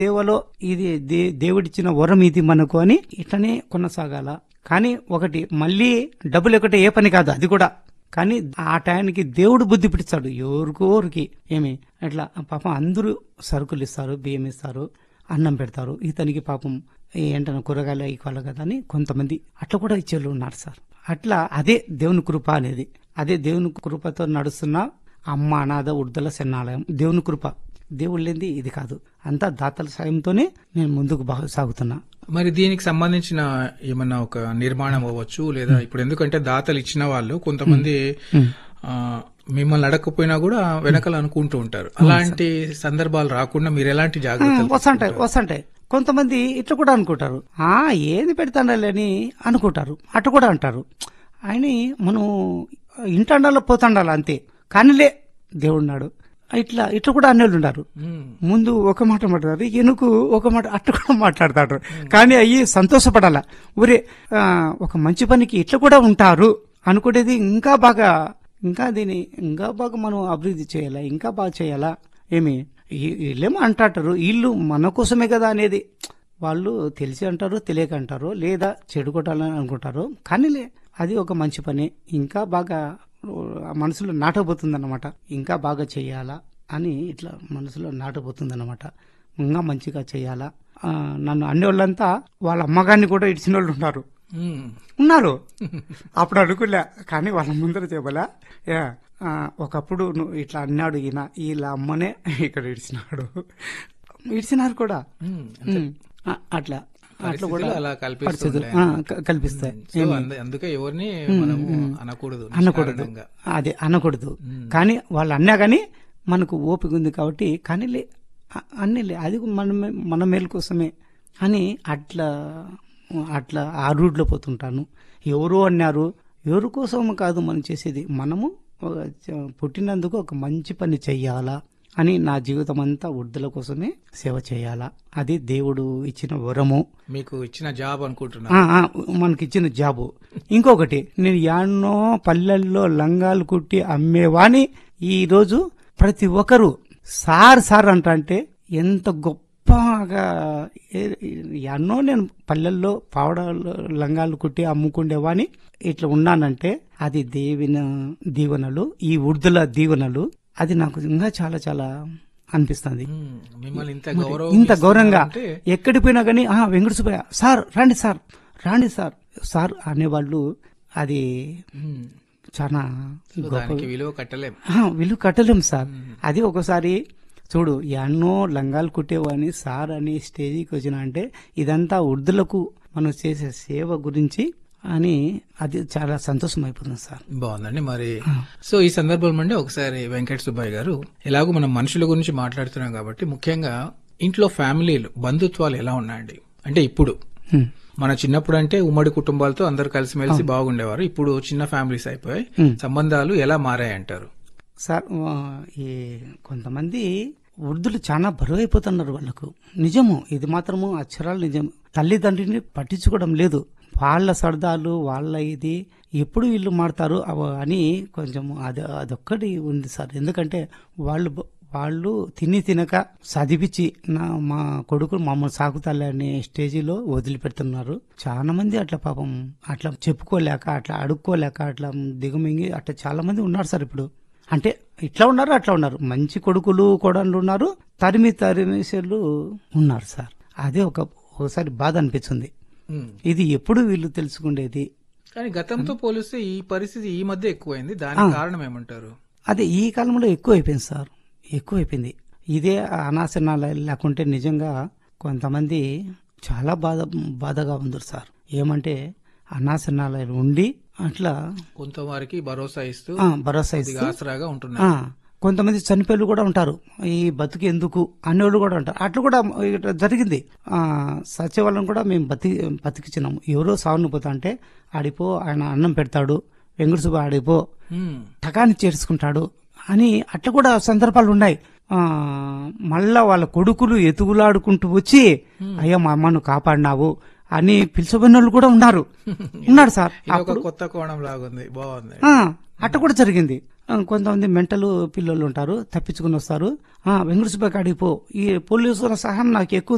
సేవలో ఇది దే- దేవుడిచ్చిన వరం ఇది మనకు అని ఇట్లనే కొనసాగాల కానీ ఒకటి మళ్ళీ డబ్బులు ఒకటి ఏ పని కాదు అది కూడా కానీ ఆ టయానికి దేవుడు బుద్ధి పిడిచాడు ఎవరికోరికి ఏమి అట్లా పాపం అందరూ సరుకులు ఇస్తారు బియ్యం ఇస్తారు అన్నం పెడతారు ఇతనికి పాపం ఏంటన్నా కూరగాయలు ఇవ్వాలి కదా అని కొంతమంది అట్లా కూడా ఇచ్చేళ్ళు ఉన్నారు సార్ అట్లా అదే దేవుని కృప అనేది అదే దేవుని కృపతో నడుస్తున్న అమ్మ అనాథ ఉర్దల శరణాలయం దేవుని కృప దేవుడు లేనిది ఇది కాదు అంతా దాతల సాయంతోనే నేను ముందుకు బాగా సాగుతున్నా మరి దీనికి సంబంధించిన ఏమన్నా ఒక నిర్మాణం అవ్వచ్చు లేదా ఇప్పుడు ఎందుకంటే దాతలు ఇచ్చిన వాళ్ళు కొంతమంది ఆ, మిమ్మల్ని అడగకపోయినా కూడా వెనకాల అనుకుంటూ ఉంటారు అలాంటి సందర్భాలు రాకుండా మీరు ఎలాంటి జాగ్రత్తలు వస్తుంటాయి వస్తుంటాయి కొంతమంది ఇట్లా కూడా అనుకుంటారు ఆ ఏది పెడతాండాలని అనుకుంటారు అట్లా కూడా అంటారు ఆయన మనం ఇంటండాలో పోతాండాలి అంతే కానీలే దేవుడున్నాడు ఇట్లా ఇట్లా కూడా అన్నేళ్ళు ఉన్నారు ఉమ్, ముందు ఒక మాట మాట్లాడారు ఎనుకు ఒక మాట అట్లా కూడా మాట్లాడతాడు కానీ అయ్యి సంతోషపడాల ఊరే ఆ, ఒక మంచి పనికి ఇట్లా కూడా ఉంటారు అనుకునేది ఇంకా బాగా ఇంకా దీన్ని ఇంకా బాగా మనం అభివృద్ధి చేయాలా ఇంకా బాగా చేయాలా ఏమి ఈ- వీళ్ళేమో అంటారు వీళ్ళు మన కోసమే కదా అనేది వాళ్ళు తెలిసి అంటారు తెలియక అంటారు లేదా చెడు కొట్టాలని అనుకుంటారు కానీలే అది ఒక మంచి పని ఇంకా బాగా ఆ మనసులో నాటబోతుందన్నమాట ఇంకా బాగా చేయాలా అని ఇట్లా మనసులో నాటబోతుందన్నమాట ఇంకా మంచిగా చేయాలా ఆ, నన్ను అన్ని వాళ్ళంతా వాళ్ళ అమ్మగారిని కూడా ఇడిచిన వాళ్ళు ఉన్నారు ఉమ్, ఉన్నారు అప్పుడు అనుకులే కానీ వాళ్ళ ముందర చెప్పలే యా, ఆ, ఒకప్పుడు నువ్వు ఇట్లా అన్నాడు ఈయన వీళ్ళ అమ్మనే ఇక్కడ ఇడిచినాడు ఇడిచినారు కూడా ఉమ్. ఉమ్, ఆ, అట్లా అట్లా కూడా పరిస్థితులు అలా కల్పిస్తూ పరిస్థితులు ఉంటాయి. ఆ, క- కల్పిస్తాయి సో అంద- అందుకే ఎవరిని మనము అనకూడదు అనకూడదు నిష్కారణంగా. అదే అనకూడదు కానీ వాళ్ళు అన్నా కానీ మనకు ఓపిక ఉంది కాబట్టి కానీలే అ- అన్నీలే అది మన మే- మన మేలు కోసమే అని అట్లా అట్లా ఆ రూట్లో పోతుంటాను ఎవరో అన్నారు ఎవరి కోసం కాదు మనం చేసేది మనము ఒక చ- పుట్టినందుకు ఒక మంచి పని చెయ్యాలా అని నా జీవితం అంతా వృద్ధుల కోసమే సేవ చేయాలా అది దేవుడు ఇచ్చిన వరము మీకు ఇచ్చిన జాబ్ అనుకుంటున్నా ఆ, ఆ, మనకిచ్చిన జాబు ఇంకొకటి నేను యాన్నో పల్లెల్లో లంగాలు కుట్టి అమ్మేవాని ఈ రోజు ప్రతి ఒక్కరు సార్ సార్ అంట అంటే ఎంత గొప్పగా ఏ- ఎన్నో నేను పల్లెల్లో పావడాలు లంగాలు కుట్టి అమ్ముకుండేవాని ఇట్లా ఉన్నానంటే అది దేవిన దీవెనలు ఈ ఉర్దుల దీవెనలు అది నాకు ఇంకా చాలా చాలా అనిపిస్తుంది ఉమ్, మిమ్మల్ని ఇంత గౌరవం ఇంత గౌరవంగా అంటే ఎక్కడి పోయినా కానీ ఆ వెంకట సుబ్బయ్య సార్ రండి సార్ రండి సార్ సార్ అనేవాళ్ళు అది ఉమ్, చాలా సో దానికి విలువ కట్టలేం ఆ, వీళ్ళు కట్టలేం సార్ అది ఒకసారి చూడు ఎన్నో లంగాలు కుట్టేవాని సార్ అని స్టేజీకి వచ్చిన అంటే ఇదంతా ఉర్దులకు మనం చేసే సేవ గురించి అని అది చాలా సంతోషం అయిపోతుంది సార్ బాగుందండి మరి సో ఈ సందర్భం అండి ఒకసారి వెంకట సుబ్బయ్య గారు ఎలాగో మనం మనుషుల గురించి మాట్లాడుతున్నాం కాబట్టి ముఖ్యంగా ఇంట్లో ఫ్యామిలీలు బంధుత్వాలు ఎలా ఉన్నాయండి అంటే ఇప్పుడు హ్మ్. మన చిన్నప్పుడు అంటే ఉమ్మడి కుటుంబాలతో అందరు కలిసిమెలిసి బాగుండేవారు ఇప్పుడు చిన్న ఫ్యామిలీస్ అయిపోయాయి హ్మ్. సంబంధాలు ఎలా మారాయి అంటారు సార్ ఆ, ఈ కొంతమంది వృద్ధులు చాలా బరువు అయిపోతున్నారు వాళ్ళకు నిజము ఇది మాత్రము అక్షరాలు నిజం తల్లిదండ్రిని పట్టించుకోవడం లేదు వాళ్ళ సరదాలు వాళ్ళ ఇది ఎప్పుడు వీళ్ళు మాడతారు అవ- అని కొంచెం అది అదొక్కటి ఉంది సార్ ఎందుకంటే వాళ్ళు బ- వాళ్ళు తిని తినక చదివించి నా మా కొడుకు మమ్మల్ని సాగుతాలే అనే స్టేజిలో వదిలిపెడుతున్నారు చాలా మంది అట్లా పాపం అట్లా చెప్పుకోలేక అట్లా అడుక్కోలేక అట్లా దిగమింగి అట్లా చాలా మంది ఉన్నారు సార్ ఇప్పుడు అంటే ఇట్లా ఉన్నారు అట్లా ఉన్నారు మంచి కొడుకులు కోడళ్ళు ఉన్నారు తరిమి తరిమేసేళ్ళు ఉన్నారు సార్ అదే ఒక ఒకసారి బాధ అనిపించింది హ్మ్. ఇది ఎప్పుడు వీళ్ళు తెలుసుకుండేది కానీ గతంతో పోలిస్తే ఈ పరిస్థితి ఈ మధ్య ఎక్కువైంది దానికి కారణం ఏమంటారు అదే ఈ కాలంలో ఎక్కువ అయిపోయింది సార్ ఎక్కువ అయిపోయింది ఇదే అనాశనాలు లేకుంటే నిజంగా కొంతమంది చాలా బాధ బాధగా ఉంది సార్ ఏమంటే అనాశనాలయాలు ఉండి అట్లా కొంతవారికి భరోసా ఇస్తూ ఆ, భరోసా ఇది ఇస్తూ ఆసరాగా ఉంటున్నారు ఆ, కొంతమంది చనిపోయేళ్ళు కూడా ఉంటారు ఈ బతుకు ఎందుకు అనేవాళ్ళు కూడా ఉంటారు అట్లా కూడా ఇట్లా జరిగింది ఆ సత్యవాళ్ళని కూడా మేము బతి బతికిచ్చినాము ఎవరో సావును పోతా అంటే ఆడిపో ఆయన అన్నం పెడతాడు వెంకట సుబ్బ ఆడిపో హ్మ్. టకాని చేర్చుకుంటాడు అని అట్లా కూడా సందర్భాలు ఉన్నాయి ఆ మళ్ళా వాళ్ళ కొడుకులు ఎతుగులాడుకుంటూ వచ్చి అయ్యా మా అమ్మను కాపాడినావు అని పిలిచబడిన వాళ్ళు కూడా ఉన్నారు ఉన్నాడు సార్ ఇది ఒక కొత్త కోణం లాగుంది బాగుంది ఆ, అట్ట కూడా జరిగింది ఆ, కొంతమంది మెంటల్ పిల్లలు ఉంటారు తప్పించుకుని వస్తారు ఆ వెంకట సుబ్బయ్య కాడికి పో ఈ పోలీసుల సహాయం నాకు ఎక్కువ